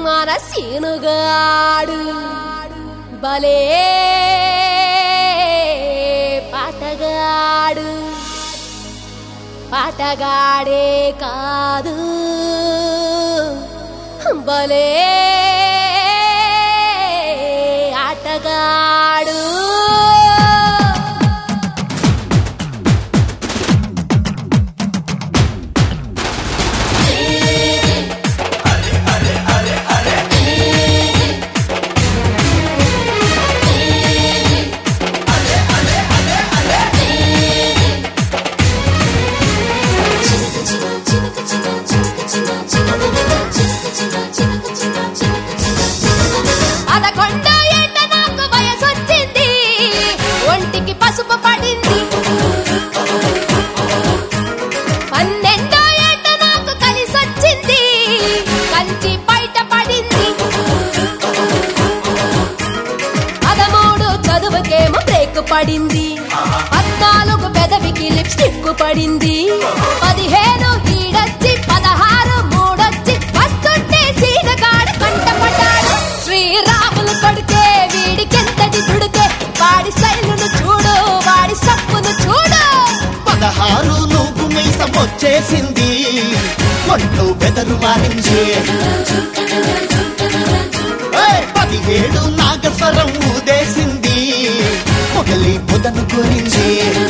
మన సీనుగాడు భలే పాటగాడు పాటగాడే కాదు భలే ఆటగాడు పదకొండో ఏట నాకు వయసొచ్చింది ఒంటికి పసుపు పడింది పన్నెండో ఏట నాకు కలిసొచ్చింది కంచి బయట పడింది పదమూడు చదువుకేమో బ్రేక్ పడింది పద్నాలుగు పెదవికి లిప్స్టిక్ పడింది పదిహేను ఈడొచ్చి పదహారు మూడొచ్చి వస్తుంటే సీనగాడు కంటపడ్డాడు శ్రీరాములు కొడితే వీడికెంతటి దుడితే వాడి శైలును చూడు వాడి సప్పును చూడు పదహారు నూపు మీసం వచ్చేసింది ఒంట్లో బెదరు మారింది ఏయ్, పదిహేడు నాగస్వరం ఊదేసింది మొగలి పొదను కొరింది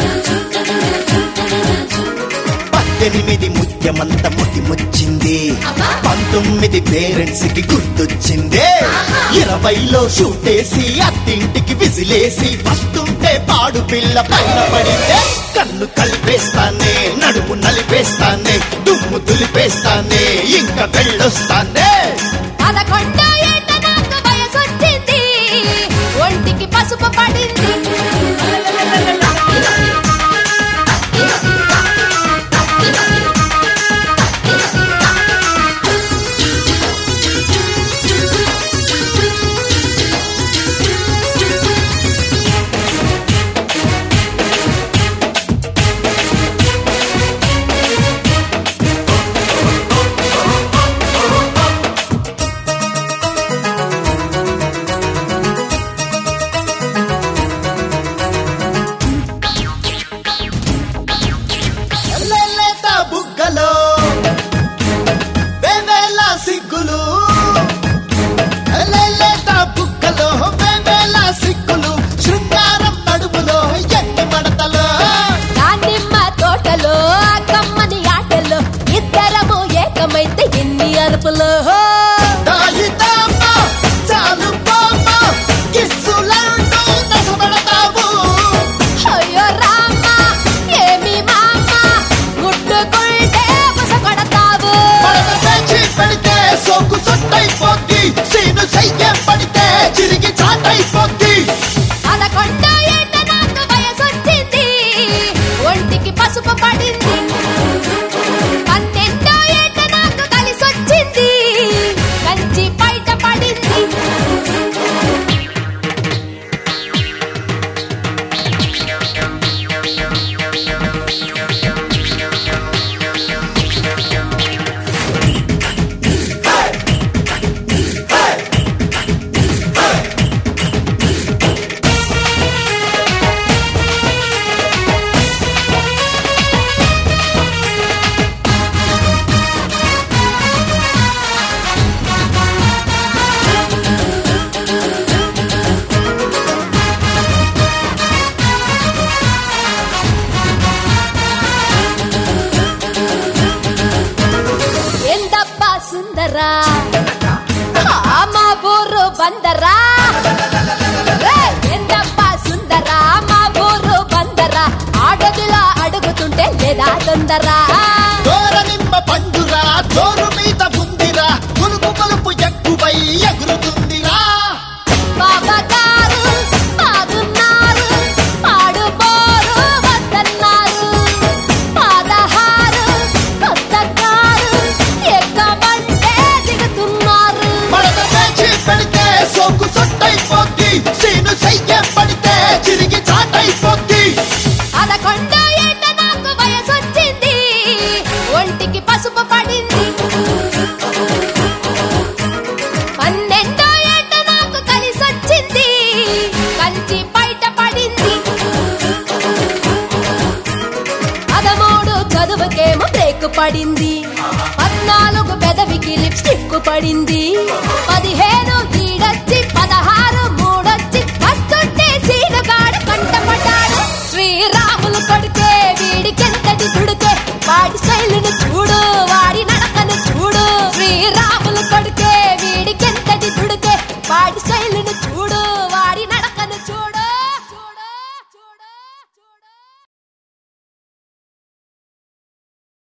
పద్దెనిమిది ముత్యమంత ముట్టి ముచ్చింది పంతొమ్మిది పేరెంట్స్ కి గుర్తొచ్చింది ఇరవైలో షూటేసి అత్తింటికి విసిలేసి వస్తుంటే పాడు పిల్ల పైన పడితే కన్ను కలిపేస్తానే నడుము నలిపేస్తానే దుమ్ము దులిపేస్తానే ఇంకా వెళ్ళొస్తానే పదకొండో ఏట నాకు వయసొచ్చింది ఒంటికి పసుపు పడింది లేత బుగ్గలో వేవేల సిగ్గులు లేత బుగ్గలో వేవేల సిగ్గులు శృంగారం నడుములో ఎన్ని మడతలో దానిమ్మ తోటలో కమ్మని ఆటలో ఇద్దరము ఏకమైతే ఎన్ని అరుపులో దాయిదామా, చాలు బామా, కిస్సులాంటూ నసబడతావు. అయ్యో రామ ఏమి మామ ముట్టుకుంటే బుసపడతావు మడత పేచి పెడితే సోకు సొట్టయిపోద్ది. సీను సయ్యం పడితే చిరిగి చాటైపోద్ది. పదకొండో ఏట నాకు వయసొచ్చింది ఒంటికి పసుపు పడింది పన్నెండో ఏట నాకు కలిసొచ్చింది కంచి బయట పడింది ఎందబ్బా సుందరా మా బూరు బందరా ఏయ్, ఎందబ్బా సుందరా మా బూరు బందరా ఆడదిలా అడుగుతుంటే లేదా తొందరా దూర నిమ్మ పండురా జోరు మీద ఉందిరా పులుపు పలుపు ఎక్కువై ఎగురుతుందిరా బాబా గారు ఆగున్నారు పాడు బోరు వద్దన్నారు పదహారు కొత్త కారు ఎక్కమంటే దిగుతున్నారు మడత పేచి పెడితే సోకు సొట్టయిపోద్ది సీను సయ్యం పడితే చిరిగి చాటైపోద్ది పదకొండో ఏట నాకు వయసొచ్చింది చదువుకేమో బ్రేక్ పడింది పద్నాలుగు పెదవికి లిప్స్టిక్ పడింది పదిహేను ఈడొచ్చి పదహారు